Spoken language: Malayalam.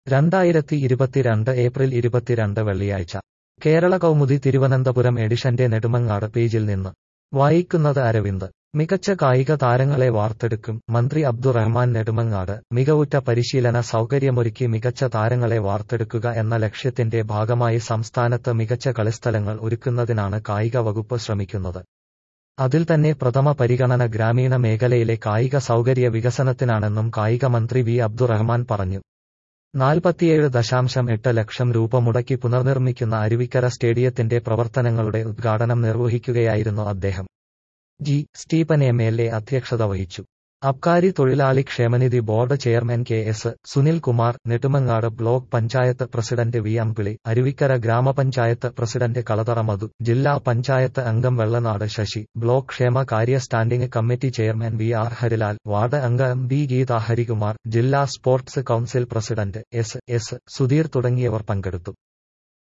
രണ്ടായിരത്തി ഇരുപത്തിരണ്ട് ഏപ്രിൽ ഇരുപത്തിരണ്ട് വെള്ളിയാഴ്ച കേരള കൗമുദി തിരുവനന്തപുരം എഡിഷന്റെ നെടുമങ്ങാട് പേജിൽ നിന്ന് വായിക്കുന്നത് അരവിന്ദ് മികച്ച കായിക താരങ്ങളെ വാർത്തെടുക്കും മന്ത്രി അബ്ദുറഹ്മാൻ നെടുമങ്ങാട് മികവുറ്റ പരിശീലന സൗകര്യമൊരുക്കി മികച്ച താരങ്ങളെ വാർത്തെടുക്കുക എന്ന ലക്ഷ്യത്തിന്റെ ഭാഗമായി സംസ്ഥാനത്ത് മികച്ച കളിസ്ഥലങ്ങൾ ഒരുക്കുന്നതിനാണ് കായിക വകുപ്പ് ശ്രമിക്കുന്നത് അതിൽ തന്നെ പ്രഥമ പരിഗണന ഗ്രാമീണ മേഖലയിലെ കായിക സൗകര്യ വികസനത്തിനാണെന്നും കായിക മന്ത്രി വി അബ്ദുറഹ്മാൻ പറഞ്ഞു നാൽപ്പത്തിയേഴ് ദശാംശം എട്ട് ലക്ഷം രൂപ മുടക്കി പുനർനിർമ്മിക്കുന്ന അരുവിക്കര സ്റ്റേഡിയത്തിന്റെ പ്രവർത്തനങ്ങളുടെ ഉദ്ഘാടനം നിർവഹിക്കുകയായിരുന്നു അദ്ദേഹം G Stephen M L A അധ്യക്ഷത വഹിച്ചു അബ്കാരി തൊഴിലാളി ക്ഷേമനിധി board chairman K S Sunil Kumar Nedumangad block panchayat president V Ambili Aruvikkara grama panchayat president കളതറ മധു ജില്ലാ പഞ്ചായത്ത് അംഗം വെള്ളനാട് ശശി ബ്ലോക്ക് ക്ഷേമ കാര്യ standing committee chairman V R Harilal ward അംഗം ബി ഗീത ഹരികുമാർ ജില്ലാ sports council president S S Sudheer തുടങ്ങിയവർ പങ്കെടുത്തു